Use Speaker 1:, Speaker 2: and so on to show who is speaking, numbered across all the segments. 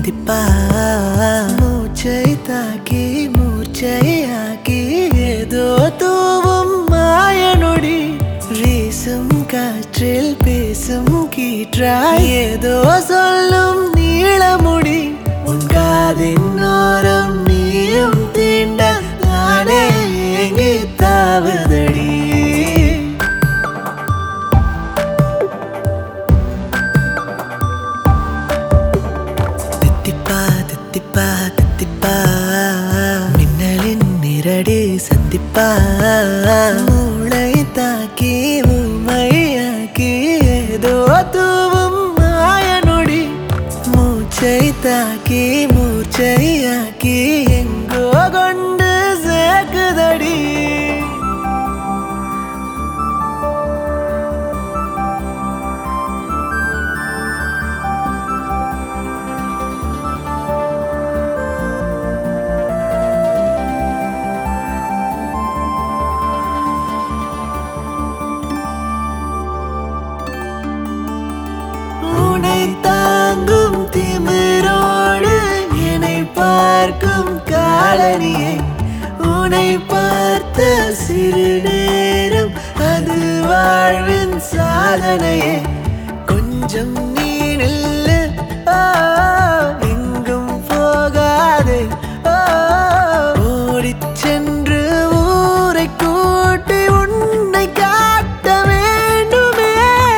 Speaker 1: தித்திப்பா மூச்சை தாக்கி மூச்சையாக்கி ஏதோ தூவும் மாயனொடி வீசும் காற்றில் பேசும் கீற்றாய் ஏதோ சொல்லும் நீளமுடி உன் காதின் ஓரம் நீயும் தீண்ட நானே ஏங்கி தாவுதடி தித்திப்பா தித்திப்பா தித்திப்பா மின்னலின் நிரடி சந்திப்பா மூளை தாக்கி உமையாக்கி ஏதோ தூவும் மாயனொடி மூச்சை தாக்கி மூச்சையாக்கி எங்கோ கொண்டு சேர்க்குதடி உன்னை தாங்கும் திமிரோடு என்னை பார்க்கும் காலனியை உன்னை பார்த்த சிறு நேரம் அது வாழ்வின் சாதனையே கொஞ்சம் நீ நில்லு ஆ, எங்கும் போகாதே ஆ, ஓடிச் சென்று ஊரை கூட்டி உன்னை காட்ட வேண்டுமே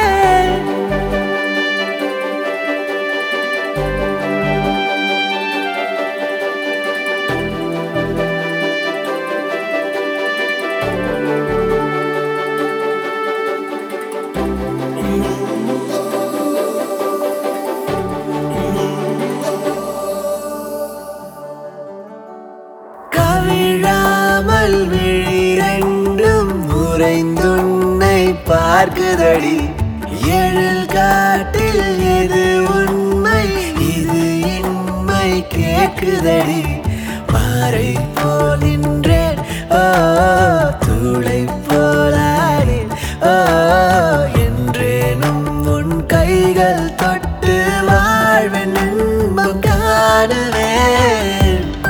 Speaker 1: கவிழாமல் விழிரண்டும் உறைந்துன்னை பார்க்குதடி எழில் காட்டில் எது உண்மை இது இன்மை கேட்குதடி பாறை போல் நின்றேன் ஓ தூளை போலானேன் ஓ என்றேனும் உன் கைகள் தொட்டு வாழ்வின் இன்பம் காணுவேன்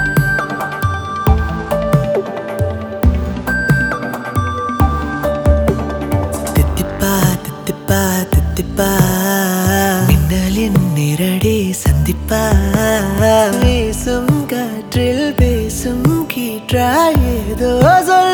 Speaker 1: தித்திப்பா தித்திப்பா தித்திப்பா மின்னலின் நிரடி சந்திப்பா வீசும் காற்றில் பேசும் கீற்றாய் ஏதோ சொல்